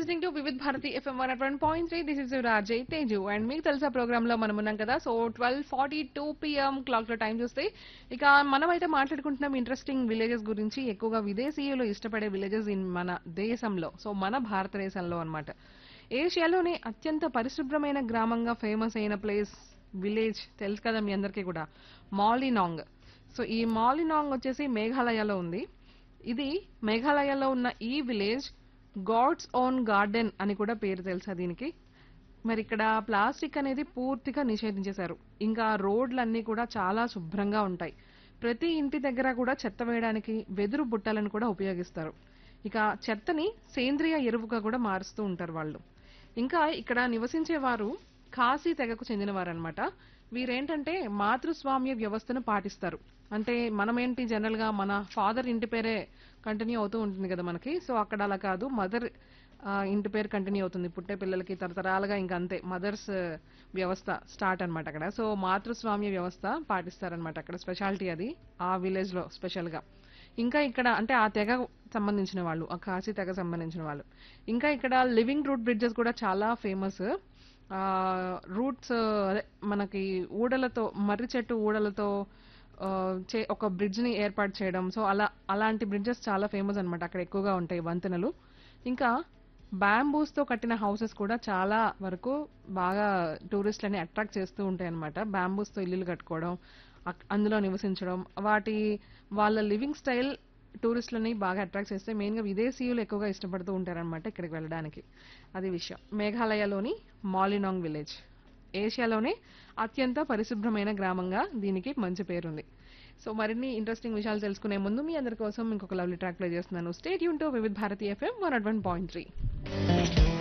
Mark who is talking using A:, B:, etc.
A: listening to Vividh Bharati FM one one point three this is Rajay Teju and మీకు తెలుసా program లో మనం ఉన్నాం కదా so twelve forty two PM clock లో టైం చూస్తే ఇక మనం అయితే మాట్లాడుకుంటున్నాం ఇంట్రెస్టింగ్ విలేజెస్ గురించి ఎక్కువగా విదేశీయులు ఇష్టపడే విలేజెస్ ఇన్ మన దేశంలో సో మన భారతదేశంలో అన్నమాట ఏషియాలోనే అత్యంత పరిశుభ్రమైన గ్రామంగా ఫేమస్ అయిన ప్లేస్ విలేజ్ తెలుసు కదా మీ అందరికీ కూడా మాలినాంగ్ సో ఈ మాలినాంగ్ వచ్చేసి మేఘాలయలో ఉంది ఇది మేఘాలయలో ఉన్న ఈ విలేజ్ గాడ్స్ ఓన్ గార్డెన్ అని కూడా పేరు తెలుసా దీనికి మరి ఇక్కడ ప్లాస్టిక్ అనేది పూర్తిగా నిషేధించేశారు ఇంకా రోడ్లన్నీ కూడా చాలా శుభ్రంగా ఉంటాయి ప్రతి ఇంటి దగ్గర కూడా చెత్త వేయడానికి వెదురు బుట్టలను కూడా ఉపయోగిస్తారు ఇక చెత్తని సేంద్రియ ఎరువుగా కూడా మారుస్తూ ఉంటారు వాళ్ళు ఇంకా ఇక్కడ నివసించే వారు ఖాసీ తెగకు చెందినవారనమాట వీరేంటంటే మాతృస్వామ్య వ్యవస్థను పాటిస్తారు అంటే మనం ఏంటి జనరల్ గా మన ఫాదర్ ఇంటి పేరే కంటిన్యూ అవుతూ ఉంటుంది కదా మనకి సో అక్కడ అలా కాదు మదర్ ఇంటి పేరు కంటిన్యూ అవుతుంది పుట్టే పిల్లలకి తరతరాలుగా ఇంకా అంతే మదర్స్ వ్యవస్థ స్టార్ట్ అన్నమాట అక్కడ సో మాతృస్వామ్య వ్యవస్థ పాటిస్తారనమాట అక్కడ స్పెషాలిటీ అది ఆ విలేజ్ లో స్పెషల్ గా ఇంకా ఇక్కడ అంటే ఆ తెగ సంబంధించిన వాళ్ళు ఆ కాశీ తెగ సంబంధించిన వాళ్ళు ఇంకా ఇక్కడ లివింగ్ రూట్ బ్రిడ్జెస్ కూడా చాలా ఫేమస్ రూట్స్ అదే మనకి ఊడలతో మర్రి చెట్టు ఊడలతో ఆ, చే- ఒక బ్రిడ్జ్ ని ఏర్పాటు చేయడం సో అలా అలాంటి బ్రిడ్జెస్ చాలా ఫేమస్ అన్నమాట అక్కడ ఎక్కువగా ఉంటాయి వంతెనలు ఇంకా బ్యాంబూస్ తో కట్టిన హౌసెస్ కూడా చాలా వరకు బాగా టూరిస్టులని అట్రాక్ట్ చేస్తూ ఉంటాయి అనమాట బ్యాంబూస్ తో ఇల్లులు కట్టుకోవడం అక్- అందులో నివసించడం వాటి వాళ్ళ లివింగ్ స్టైల్ టూరిస్టులని బాగా అట్రాక్ట్ చేస్తే మెయిన్ గా విదేశీయులు ఎక్కువగా ఇష్టపడుతూ ఉంటారన్నమాట ఇక్కడికి వెళ్ళడానికి అది విషయం మేఘాలయలోని మాలినాంగ్ విలేజ్ ఏషియాలోనే అత్యంత పరిశుభ్రమైన గ్రామంగా దీనికి మంచి పేరుంది సో మరిన్ని ఇంట్రెస్టింగ్ విషయాలు తెలుసుకునే ముందు మీ అందరి కోసం ఇంకొక లవ్లీ ట్రాక్ ప్లే చేస్తున్నాను స్టేట్ యూన్ to Vividh Bharati FM one at one point three